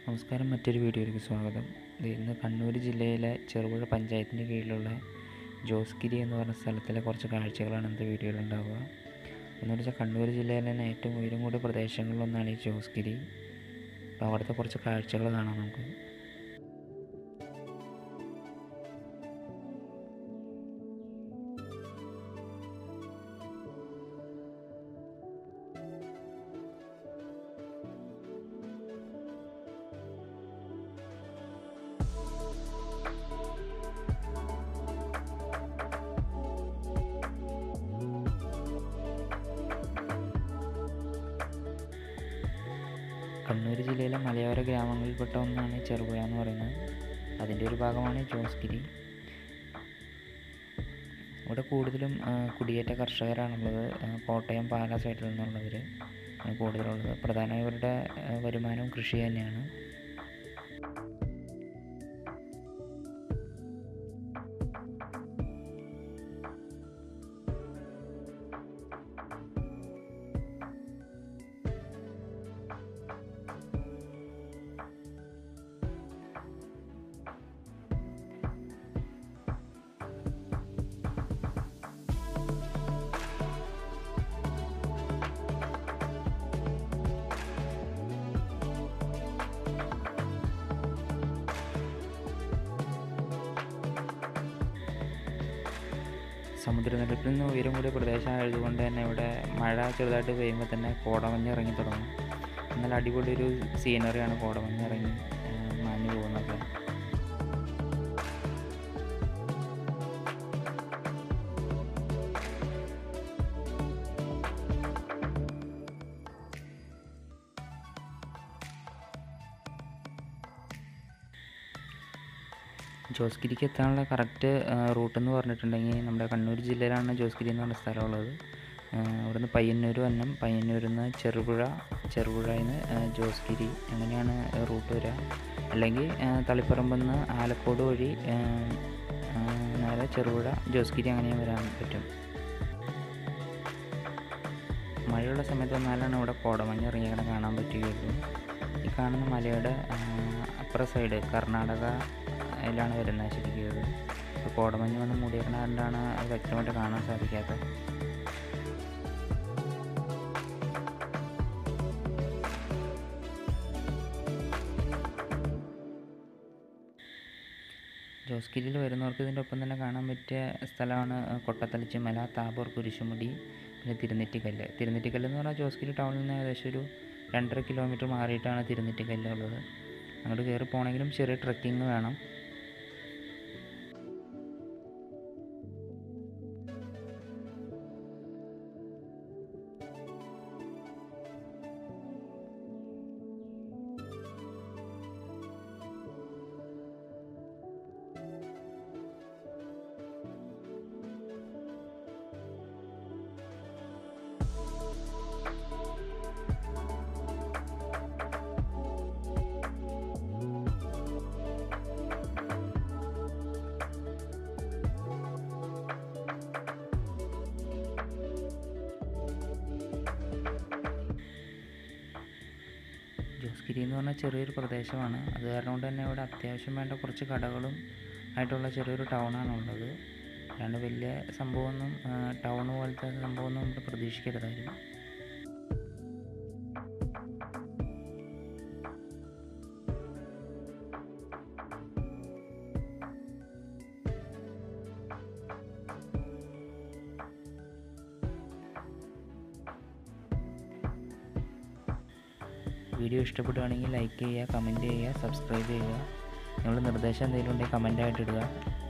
നമസ്കാരം മറ്റൊരു വീഡിയോയിലേക്ക് സ്വാഗതം ഇത് ഇന്ന് കണ്ണൂർ ജില്ലയിലെ ചെറുപുഴ പഞ്ചായത്തിൻ്റെ കീഴിലുള്ള ജോസ്ഗിരി എന്ന് പറഞ്ഞ സ്ഥലത്തിലെ കുറച്ച് കാഴ്ചകളാണ് ഇന്നത്തെ വീഡിയോയിൽ ഉണ്ടാവുക എന്ന് വെച്ചാൽ കണ്ണൂർ ജില്ലയിലെ തന്നെ ഏറ്റവും ഉയരം കൂടിയ പ്രദേശങ്ങളിലൊന്നാണ് ഈ ജോസ്ഗിരി അപ്പോൾ അവിടുത്തെ കുറച്ച് കാഴ്ചകൾ കാണാം നമുക്ക് കണ്ണൂർ ജില്ലയിലെ മലയോര ഗ്രാമങ്ങളിൽപ്പെട്ട ഒന്നാണ് ഈ ചെറുപുഴ എന്ന് പറയുന്നത് അതിൻ്റെ ഒരു ഭാഗമാണ് ഈ ജോസ്ഗിരി ഇവിടെ കൂടുതലും ആ, കുടിയേറ്റ കർഷകരാണുള്ളത് ആ, കോട്ടയം പാല സൈഡിൽ നിന്നുള്ളവർ ആണ് കൂടുതലുള്ളത് പ്രധാനമായും ഇവരുടെ ആ, വരുമാനവും കൃഷി തന്നെയാണ് സമുദ്രനിരപ്പിൽ നിന്ന് ഉയരം കൂടിയ പ്രദേശമായതുകൊണ്ട് തന്നെ ഇവിടെ മഴ ചെറുതായിട്ട് പെയ്യുമ്പോൾ തന്നെ കോടമഞ്ഞ് ഇറങ്ങി തുടങ്ങും എന്നാൽ അടിപൊളി ഒരു സീനറിയാണ് കോടമഞ്ഞ് ഇറങ്ങി ആ, മാഞ്ഞു പോകുന്നതൊക്കെ ജോസ്ഗിരിക്ക് എത്താനുള്ള കറക്റ്റ് റൂട്ട് എന്ന് പറഞ്ഞിട്ടുണ്ടെങ്കിൽ നമ്മുടെ കണ്ണൂർ ജില്ലയിലാണ് ജോസ്ഗിരി എന്ന് പറഞ്ഞ സ്ഥലമുള്ളത് ആ, ഇവിടുന്ന് പയ്യന്നൂർ വന്നം പയ്യന്നൂരിൽ നിന്ന് ചെറുപുഴ ചെറുപുഴയിൽ നിന്ന് ആ, ജോസ്ഗിരി അങ്ങനെയാണ് റൂട്ട് വരിക അല്ലെങ്കിൽ ആ, തളിപ്പറമ്പിൽ നിന്ന് ആലക്കോട് വഴി ആ, ആ, നേരെ ചെറുപുഴ ജോസ്ഗിരി അങ്ങനെയും വരാൻ പറ്റും മഴയുള്ള സമയത്ത് വന്നാലാണ് ഇവിടെ കോടമഞ്ഞ് ഇറങ്ങിയാണ് കാണാൻ പറ്റുകയുള്ളൂ ഈ കാണുന്ന മലയുടെ ആ, അപ്പുറ സൈഡ് കർണാടക അതിലാണ് വരുന്നത് ശരിക്കും ഇത് ഇപ്പോൾ കോടമഞ്ഞ് വന്ന് മൂടിയേക്കണതുകൊണ്ടാണ് അത് വ്യക്തമായിട്ട് കാണാൻ സാധിക്കാത്തത് ജോസ്ഗിരിയിൽ വരുന്നവർക്ക് ഇതിൻ്റെ ഒപ്പം തന്നെ കാണാൻ പറ്റിയ സ്ഥലമാണ് കൊട്ടത്തളിച്ച് മല താബോർ കുരിശുമുടി പിന്നെ തിരുനെറ്റിക്കല്ല് തിരുനെറ്റിക്കല്ല് എന്ന് പറഞ്ഞാൽ ജോസ്ഗിരി ടൗണിൽ നിന്ന് ഏകദേശം ഒരു രണ്ടര കിലോമീറ്റർ മാറിയിട്ടാണ് തിരുനെറ്റിക്കല്ല് ഉള്ളത് അങ്ങോട്ട് കയറി പോകണമെങ്കിലും ചെറിയ ട്രക്കിംഗ് വേണം ജോസ്ഗിരി എന്ന് പറഞ്ഞാൽ ചെറിയൊരു പ്രദേശമാണ് അത് കാരണം കൊണ്ട് തന്നെ ഇവിടെ അത്യാവശ്യം വേണ്ട കുറച്ച് കടകളും ആയിട്ടുള്ള ചെറിയൊരു ടൗണാണ് ഉള്ളത് അല്ലാണ്ട് വലിയ സംഭവമൊന്നും ടൗൺ പോലത്തെ സംഭവമൊന്നും ഇവിടെ പ്രതീക്ഷിക്കരുതായിരുന്നു വീഡിയോ ഇഷ്ടപ്പെടുകയാണെങ്കിൽ ലൈക്ക് ചെയ്യുക കമൻറ്റ് ചെയ്യുക സബ്സ്ക്രൈബ് ചെയ്യുക നിങ്ങളുടെ നിർദ്ദേശം എന്തെങ്കിലും ഉണ്ടെങ്കിൽ കമൻറ്റായിട്ട് ഇടുക